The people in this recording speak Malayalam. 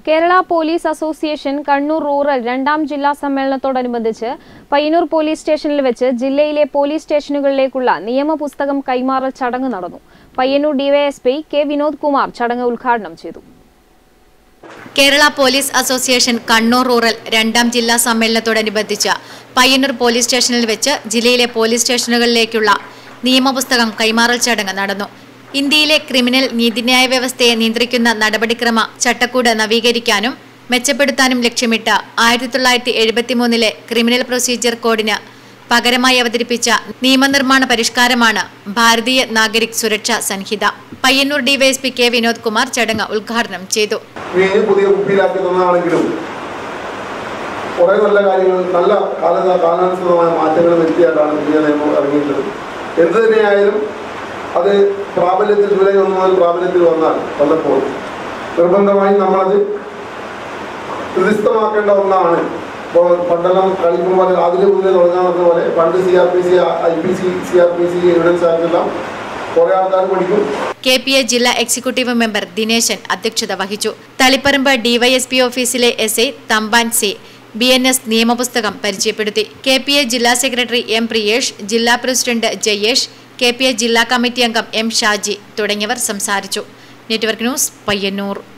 Kerala police association Kannur rural രണ്ടാം ജില്ലാ സമ്മേളനത്തോടനുബന്ധിച്ച് പയ്യന്നൂർ പോലീസ് സ്റ്റേഷനിൽ വെച്ച് ജില്ലയിലെ പോലീസ് സ്റ്റേഷനുകളിലേക്കുള്ള നിയമപുസ്തകം കൈമാറൽ ചടങ്ങ് നടന്നു പയ്യന്നൂർ ഡിവൈഎസ്പി കെ വിനോദ് കുമാർ ചടങ്ങ് ഉദ്ഘാടനം ചെയ്തു Kerala police association Kannur rural രണ്ടാം ജില്ലാ സമ്മേളനത്തോടനുബന്ധിച്ച് പയ്യന്നൂർ പോലീസ് സ്റ്റേഷനിൽ വെച്ച് ജില്ലയിലെ പോലീസ് സ്റ്റേഷനുകളിലേക്കുള്ള നിയമപുസ്തകം കൈമാറൽ ചടങ്ങ് നടന്നു ഇന്ത്യയിലെ ക്രിമിനൽ നീതിന്യായ വ്യവസ്ഥയെ നിയന്ത്രിക്കുന്ന നടപടിക്രമ ചട്ടക്കൂട് നവീകരിക്കാനും മെച്ചപ്പെടുത്താനും ലക്ഷ്യമിട്ട് ആയിരത്തി തൊള്ളായിരത്തി എഴുപത്തിമൂന്നിലെ ക്രിമിനൽ പ്രൊസീജിയർ കോഡിന് പകരമായി അവതരിപ്പിച്ച നിയമനിർമ്മാണ പരിഷ്കാരമാണ് ഭാരതീയ നാഗരിക് സുരക്ഷാ സംഹിത പയ്യന്നൂർ ഡിവൈഎസ്പി കെ വിനോദ് കുമാർ ചടങ്ങ് ഉദ്ഘാടനം ചെയ്തു മീന് പുതിയ കുപ്പിയിലാക്കി തന്നതാണെങ്കിലും കുറെ നല്ല കാര്യങ്ങൾ നല്ല കാല കാലാനുസൃതമായ മാറ്റങ്ങൾ വരുത്തിയായിട്ടാണ് പുതിയ നിയമം ഇറങ്ങിയിട്ടുള്ളത് എന്ത് തന്നെയായാലും അത് പ്രാബല്യത്തിൽ ജൂലൈ ഒന്ന് മുതൽ പ്രാബല്യത്തിൽ വന്നാൽ വന്നപ്പോൾ നിർബന്ധമായും നമ്മളത് ഹൃദിസ്ഥമാക്കേണ്ട ഒന്നാണ് ഇപ്പോൾ പണ്ടെല്ലാം കളിക്കുമ്പോൾ അതിലെ മുതലേ തുടങ്ങാൻ പറഞ്ഞ പോലെ പണ്ട് C R P C I P C C R P C evidence ആക്ടെല്ലാം കുറേ ആൾക്കാർ പഠിക്കും കെ പി എ ജില്ലാ എക്സിക്യൂട്ടീവ് മെമ്പർ ദിനേശൻ അധ്യക്ഷത വഹിച്ചു തളിപ്പറമ്പ് ഡിവൈഎസ്പി ഓഫീസിലെ S I Thampan C B N S നിയമപുസ്തകം പരിചയപ്പെടുത്തി കെ പി എ ജില്ലാ സെക്രട്ടറി എം പ്രിയേഷ് ജില്ലാ president Jayesh K P A ജില്ലാ കമ്മിറ്റി അംഗം എം ഷാജി തുടങ്ങിയവർ സംസാരിച്ചു നെറ്റ്വർക്ക് ന്യൂസ് പയ്യന്നൂർ